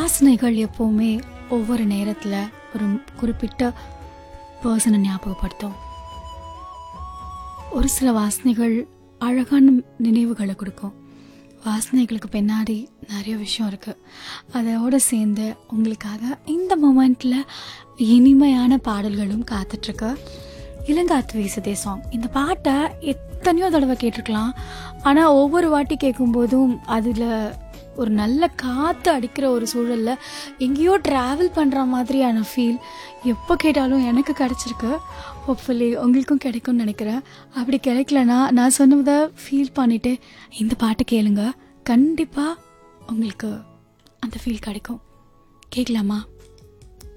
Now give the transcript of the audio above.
வாசனைகள் எப்போவுமே ஒவ்வொரு நேரத்தில் ஒரு குறிப்பிட்ட பர்சனை ஞாபகப்படுத்தும் ஒரு சில வாசனைகள் அழகான நினைவுகளை கொடுக்கும் வாசனைகளுக்கு பின்னாடி நிறைய விஷயம் இருக்குது அதோட சேர்ந்து உங்களுக்காக இந்த மொமெண்ட்டில் இனிமையான பாடல்களும் காத்துட்ருக்கு இளங்காத்து வீசுதே சாங் இந்த பாட்டை எத்தனையோ தடவை கேட்டிருக்கலாம் ஆனால் ஒவ்வொரு வாட்டி கேட்கும்போதும் அதில் ஒரு நல்ல காற்று அடிக்கிற ஒரு சூழலில் எங்கேயோ ட்ராவல் பண்ணுற மாதிரியான ஃபீல் எப்போ கேட்டாலும் எனக்கு கிடச்சிருக்கு ஹோப்ஃபுல்லி உங்களுக்கும் கிடைக்கும்னு நினைக்கிறேன் அப்படி கிடைக்கலனா நான் சொன்னதை ஃபீல் பண்ணிவிட்டு இந்த பாட்டு கேளுங்க கண்டிப்பாக உங்களுக்கு அந்த ஃபீல் கிடைக்கும் கேட்கலாமா